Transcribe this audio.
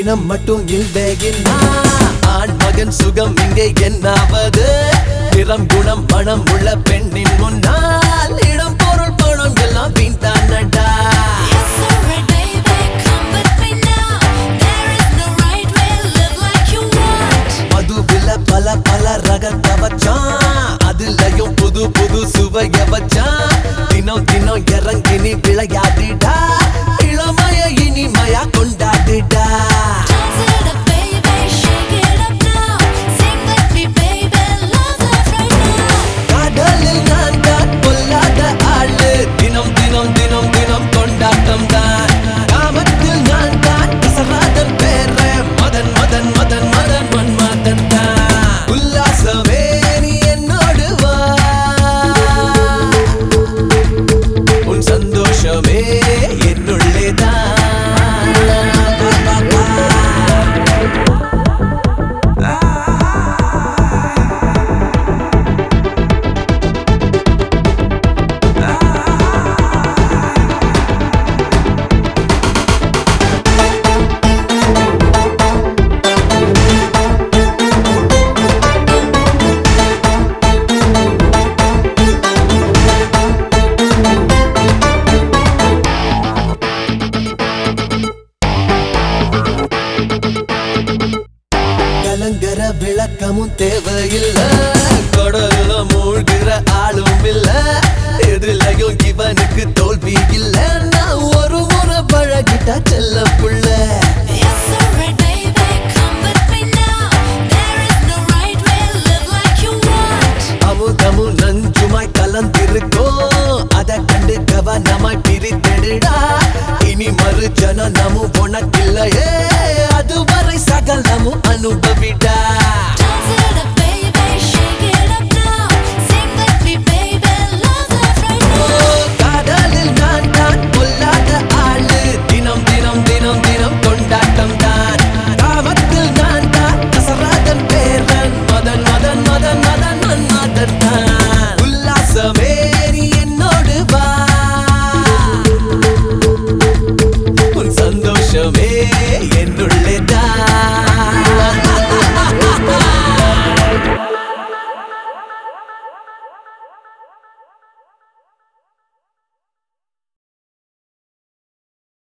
தினம் மட்டும் இல்லையின்னா ஆண் மகன் சுகம் இங்கே என்னாவது நிறம் குணம் பணம் உள்ள பெண்ணின் முன்னால் இடம் பொருள் பணம் எல்லாம் வீண் தானடா It's alright, baby, come with me now. There is no right way, live like you want. மதுவில பல பல ரகத்தை வச்சான் அதுலயும் புது புது சுவைய வச்சான் தினம் தினம் இறங்கி நீ விளையாடிடா இளமைய இனிமையா கொண்டாடிடா Dance it up, baby, shake it up now. Sing with me, baby, love life right now. கடலில் நான் தான் கொல்லாத ஆளு தினம் தினம் தினம் தினம் கொண்டாட்டம் தான் காமத்தில் நான் தான் கசராதன் பேர மதன் மதன் மதன் மதன் மன்மதன் தான் உல்லாசமே நீ என்னோடு வா உன் சந்தோஷமே என்னுள்ளே தான் கலங்கர விளக்கமும் தேவையில்ல கடல்ல மூழ்கிற ஆளும் இல்ல எதுலயும் இவனுக்கு தோல்வி இல்ல நான் ஒரு முறை பழகிட்டா செல்ல புள்ள It's alright, baby, come with me now. There is no right way, live like you want. அமுதமும் நஞ்சுமாய் கலந்திருக்கோம் அத கண்டு கவனமாய் பிரித்தெடுடா இனி மறு ஜனனமும் உனக்கில்லையே அதுவரை சகலமும் அனுபவிடா Dance it up, baby, shake it up now. Sing with me, baby, love life right O, now. காதலில் நான் தான் கொல்லாத ஆளு தினம் தினம் தினம் தினம் கொண்டாட்டம் தான் காமத்தில் நான் தான் கசராதன் பேரன் மதன் மதன் மதன் மதன் மன்மதன் தான் உல்லாசமே நீ என்னோடு வா உன் சந்தோஷமே